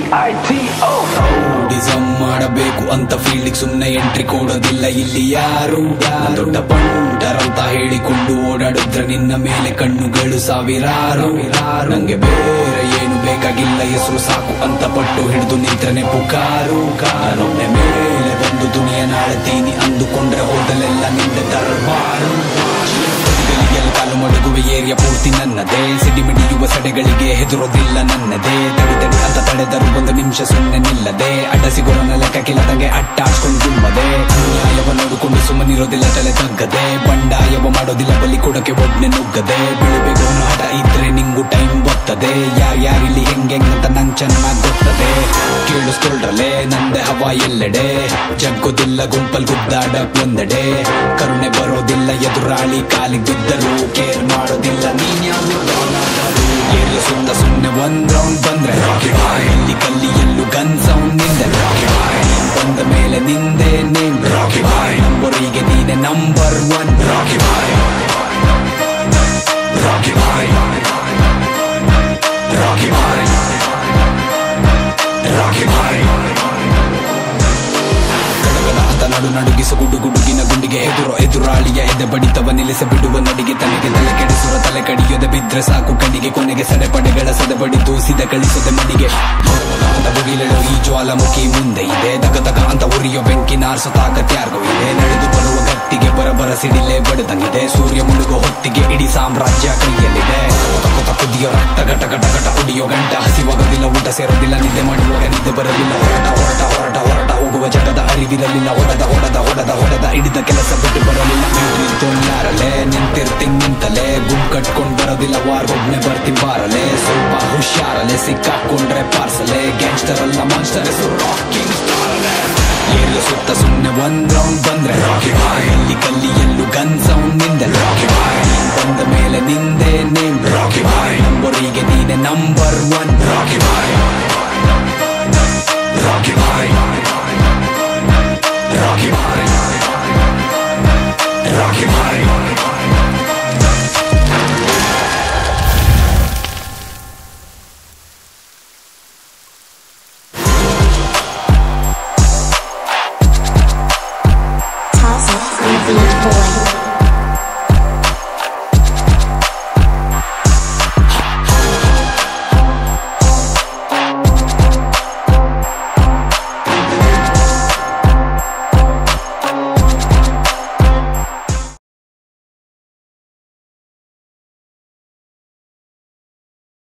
I T O ಡಿಸಮ್ ಮಾಡಬೇಕು ಅಂತ ಫೀಲ್ಡಿಗೆ ಸುಮ್ನೆ ಎಂಟ್ರಿ ಕೊಡೋದಿಲ್ಲ ಇಲ್ಲಿ ಯಾರು ನಾನ್ ದೊಡ್ಡ ಪಂಡರಂತ ಹೇಳಿಕೊಂಡು ಓಡಾಡಿದ್ರೆ ನಿನ್ನ ಮೇಲೆ ಕಣ್ಣುಗಳು ಸಾವಿರಾರು ನಂಗೆ ಬೇರೆ ಏನು ಬೇಕಾಗಿಲ್ಲ ಹೆಸರು ಸಾಕು ಅಂತ ಪಟ್ಟು ಹಿಡಿದು ನಿಂತ್ರನೆ ಪುಕಾರು ನಾನೊಬ್ಬನೇ ಮೇಲೆ ಬಂದು ದುನಿಯ ನಾಳ್ತೀನಿ ಅಂದುಕೊಂಡ್ರೆ ಹೋದಲೆಲ್ಲ ನಿಂದೆ ದರ್ಬಾರು ಗಲಿಗೆಲ್ಲ ಕಾಲು ಮಡಗುವೆ ಏರಿಯಾ ಪೂರ್ತಿ ನನ್ನದೇ ಸಿಡಿಮಿಡಿಯುವ ಸಡೆಗಳಿಗೆ ಹೆದರೋದಿಲ್ಲ ನನ್ನದೇ ತಡಿ ತಡಿ ಅಂತ ತಡೆದರು ಒಂದು ನಿಮಿಷ ಸುಮ್ಮನೆ ನಿಲ್ಲದೆ ಅಡ್ಡ ಸಿಗೋರನ ಲೆಕ್ಕಕ್ಕಿಲ್ಲದಂಗೆ ಅಟ್ಟಾಡ್ಕೊಂಡು ತುಂಬದೆ ಅನ್ಯಾಯವ ನೋಡಿಕೊಂಡು ಸುಮ್ಮನಿರೋದಿಲ್ಲ ತಲೆ ತಗ್ಗದೆ ಬಂಡಾಯವ ಮಾಡೋದಿಲ್ಲ ಬಲಿ ಕೊಡಕ್ಕೆ ಒಬ್ನೆ ನುಗ್ಗದೆ ಬೆಳಿಬೇಕು ಅನ್ನೋ ಹಠ ಇದ್ರೆ ನಿಂಗು ಟೈಮ್ ಬರ್ತದೆ ಯಾರ್ಯಾರಿಲ್ಲಿ ಹೆಂಗೆ ಅಂತ ನಂಗೆ ಚೆನ್ನಾಗ್ ಗೊತ್ತದೆ ಕೇಳಿಸ್ಕೊಳ್ರಲೆ ನಂದೆ ಹವಾ ಎಲ್ಲೆಡೆ ಜಗ್ಗೋದಿಲ್ಲ ಗುಂಪಲ್ ಗುದ್ದಾಡಕ್ ಒಂದೆಡೆ ಕರುಣೆ ಬರೋದಿಲ್ಲ ಎದುರಾಳಿ ಕಾಲಿಗೆ ಬಿದ್ದರು ಕೇರ್ ಮಾಡೋದಿಲ್ಲ ನೀನ್ ಯಾವ್ದು ಎಲ್ಲ ಸುತ್ತ ಸುಮ್ಮನೆ ಒಂದ್ ರೌಂಡ್ ಬಂದ್ರೆ ಇಲ್ಲಿ ಕಲ್ಲಿ ಎಲ್ಲೂ ಗನ್ ಸೌಂಡ್ ನಿಂದೆ ಬಂದ ಮೇಲೆ ನಿಂದೆ ನೇಮ್ ನಂಬರಿಗೆ ನೀನೆ ನಂಬರ್ ಒನ್ ಗಡಗಡ ಅಂತ ನಡು ನಡುಗಿಸ ಗುಡು ಗುಡುಗಿನ ಗುಂಡಿಗೆ ಎದುರು ಎದುರಾಳಿಯ ಎದೆ ಬಡಿತವ ನಿಲ್ಲಿಸ ಬಿಡುವ ನಡಿಗೆ ತಲೆಗೆ ತಲೆ ಕೆಡಿಸುವ ತಲೆ ಕಡಿಯದೆ ಬಿದ್ರೆ ಸಾಕು ಕಣ್ಣಿಗೆ ಕೊನೆಗೆ ಸಡೆ ಪಡೆಗಳ ಸದೆ ಬಡಿದು ಸಿದ ಕಳಿಸದೆ ಮಣಿಗೆ ಅಂತ ಬುಗಿಲೆಳು ಈ ಜ್ವಾಲಾಮುಖಿ ಮುಂದೆ ಇದೆ ದಗ ದಗ ಅಂತ ಉರಿಯೋ ಬೆಂಕಿ ನಾರ್ಸೋ ತಾಕತ್ ಯಾರಿಗೂ ಇದೆ ನಡೆದು ಬರುವ ಗಟ್ಟಿಗೆ ಬರಬರ ಸಿಡಿಲೆ ಬಡದಂಗಿದೆ ಸೂರ್ಯ ಮುಳುಗೋ ಹೊತ್ತಿಗೆ ಇಡೀ ಸಾಮ್ರಾಜ್ಯ ಕೈಯಲ್ಲಿದೆ ಕೊತ ಕುದಿಯೋ ರಕ್ತ ಘಟ ಘಟ ಘಟ ಕುಡಿಯೋ ಗಂಟ ಹಸಿವಾಗೋದಿಲ್ಲ ಊಟ ಸೇರೋದಿಲ್ಲ ನಿದ್ದೆ ಮಾಡುವಾಗ ನಿದ್ದೆ ಬರಲಿಲ್ಲ ಹೊರಟ ಹೊರಟ ಹೊರಟ ಹೊರಟ ಹೋಗುವ ಜಗದ ಅರಿವಿರಲಿಲ್ಲ ಹೊಡೆದ ಹೊಡೆದ ಹೊಡೆದ ಹೊಡೆದ ಹಿಡಿದ ಕೆಲಸ ಬಿಟ್ಟು ಬರಲಿಲ್ಲ ಯಾರಲೆ ನಿಂತಿರ್ತಿಂಗ್ ನಿಂತಲೆ ಗುಂಪ್ ಕಟ್ಕೊಂಡ್ ಬರೋದಿಲ್ಲ ವಾರ್ಗೊಬ್ನೆ ಬರ್ತೀನಿ ಬಾರಲೆ ಸ್ವಲ್ಪ ಹುಷಾರಲೆ ಸಿಕ್ಕಾಕೊಂಡ್ರೆ ಪಾರ್ಸಲೆ ಗ್ಯಾಂಗ್ಸ್ಟರ್ ಅಲ್ಲ ಮಾನ್ಸ್ಟರ್ ಹೆಸರು ರಾಕಿಂಗ್ ಎಲ್ಲ ಸುತ್ತ ಸುಮ್ನೆ ಒಂದ್ ರೌಂಡ್ ಬಂದ್ರೆ ಇಲ್ಲಿ ಕಲ್ಲಿ ಎಲ್ಲೂ ಗನ್ ಸೌಂಡ್ ನಿಂದೆ ಬಂದ ಮೇಲೆ ನಿಂದೆ ನೇಮ್ ನಂಬರಿಗೆ ನೀನೆ ನಂಬರ್ ಒನ್